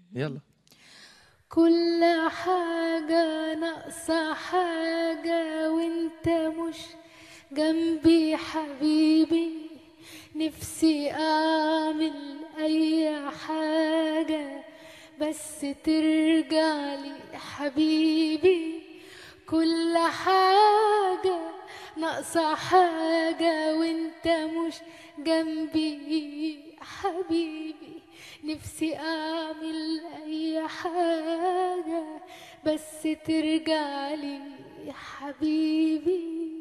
يلا كل حاجة ناقصة حاجة وانت مش جنبي حبيبي نفسي اعمل اي حاجة بس ترجعلي حبيبي كل حاجة ناقصة حاجة وانت مش جنبي حبيبي نفسي اعمل اي حاجة بس ترجعلي حبيبي